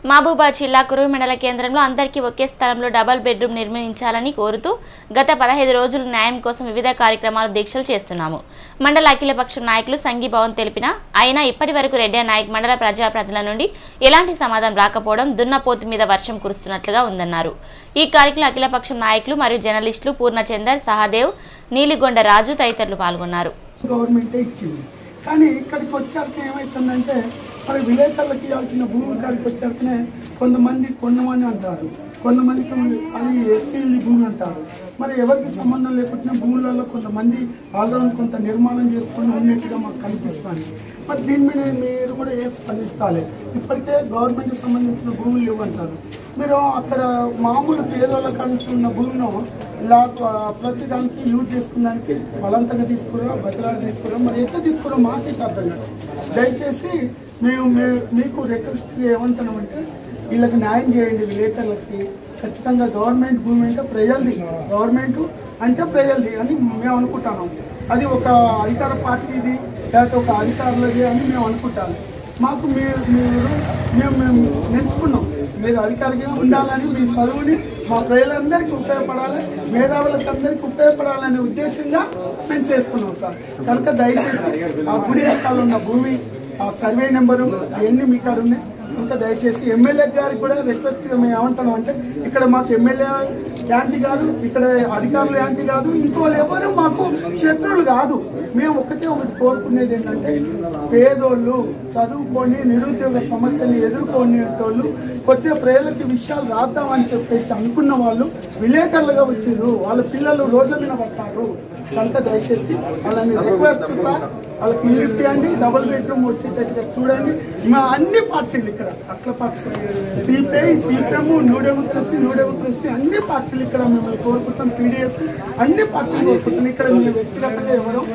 మహబూబాద్ జిల్లా కురువి మండల కేంద్రంలో అందరికీ ఒకే స్థలంలో డబల్ బెడ్రూమ్ నిర్మించాలని కోరుతూ గత పదహైదు రోజులు న్యాయం కోసం వివిధ కార్యక్రమాలు దీక్షలు చేస్తున్నాము మండల అఖిలపక్ష నాయకులు సంఘీభావం తెలిపిన అయినా ఇప్పటి వరకు రెడ్డి నాయక్ మండల ప్రజాప్రతినిధుల నుండి ఎలాంటి సమాధానం రాకపోవడం దున్నపోతు మీద వర్షం కురుస్తున్నట్లుగా ఉందన్నారు ఈ కార్యక్రమంలో అఖిలపక్షం నాయకులు మరియు జర్నలిస్టులు పూర్ణచందర్ సహదేవ్ నీలిగొండ రాజు తదితరులు పాల్గొన్నారు గవర్నమెంటే ఇచ్చింది కానీ ఇక్కడికి వచ్చాక ఏమవుతుందంటే మరి విలేకరులకు ఇవ్వాల్సిన భూమి కాడికి వచ్చాకనే కొంతమంది కొన్నమని అంటారు కొంతమందికి అది ఎస్సీలది భూమి అంటారు మరి ఎవరికి సంబంధం లేకుండా భూములలో కొంతమంది ఆల్రౌండ్ కొంత నిర్మాణం చేసుకొని ఉన్నట్టుగా మాకు కనిపిస్తుంది మరి దీని మీద మీరు కూడా ఏ స్పందిస్తాలి ఇప్పటికే గవర్నమెంట్కి సంబంధించిన భూములు ఇవ్వంటారు మీరు అక్కడ మామూలు పేదోళ్ళ కానించి ఉన్న భూమిను ఇలా ప్రతి దానికి యూజ్ చేసుకున్నానికి బలంతంగా తీసుకురా బతిలాగా తీసుకురా మరి ఎట్లా తీసుకురా మాకైతే అర్థం కాదు దయచేసి మేము మే- మీకు రిక్వెస్ట్ ఏమంటున్నామంటే వీళ్ళకి న్యాయం చేయండి విలేకరులకి ఖచ్చితంగా గవర్నమెంట్ భూమి అంటే ప్రజలది గవర్నమెంట్ అంటే ప్రజలది అని మేము అనుకుంటున్నాం అది ఒక అధికార పార్టీది లేకపోతే ఒక అధికారులది అని మేము అనుకుంటాము మాకు మీరు మీరు మేము మేము నేర్చుకున్నాం మీరు అధికారిగా ఉండాలని మీ చదువుని మా ప్రజలందరికీ ఉపయోగపడాలి మేధావులకు అందరికీ ఉపయోగపడాలనే ఉద్దేశంగా మేము చేసుకున్నాం సార్ కనుక దయచేసి ఆ గుడి వెనకాల ఉన్న భూమి ఆ సర్వే నెంబరు అవన్నీ మీ కాడ ఉన్నాయి కనుక దయచేసి ఎమ్మెల్యే గారికి కూడా రిక్వెస్ట్ మేము ఏమంటున్నాం అంటే ఇక్కడ మాకు ఎమ్మెల్యే యాంటీ కాదు ఇక్కడ అధికారులు యాంటీ కాదు ఇంకోళ్ళు ఎవరు మాకు శత్రువులు కాదు మేము ఒకటే ఒకటి కోరుకునేది ఏంటంటే పేదోళ్ళు చదువుకొని నిరుద్యోగ సమస్యలు ఎదుర్కొనేటోళ్ళు కొద్దిగా ప్రజలకి విషయాలు రాద్దామని చెప్పేసి అనుకున్న వాళ్ళు విలేకరులుగా వచ్చిర్రు వాళ్ళ పిల్లలు రోడ్ల మీద పడతారు కనుక దయచేసి వాళ్ళని రిక్వెస్ట్ సార్ వాళ్ళకి ఇల్లు ఇప్పియండి డబుల్ బెడ్రూమ్ వచ్చేటట్టుగా చూడండి మా అన్ని పార్టీలు ఇక్కడ అఖిలపక్ష CPI CPM new democracy new democracy అన్ని పార్టీలు ఇక్కడ మిమ్మల్ని కోరుకుంటాం పీడిఎస్ అన్ని పార్టీలు కోరుకుంటాం ఇక్కడ మీ వ్యక్తిగతంగా ఎవరు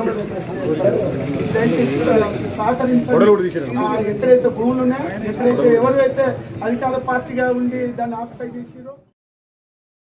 దయచేసి సహకరించండి ఆ, ఎక్కడైతే భూములు ఉన్నాయో ఎక్కడైతే ఎవరైతే అధికార పార్టీగా ఉండి దాన్ని ఆక్యుపై చేసిరో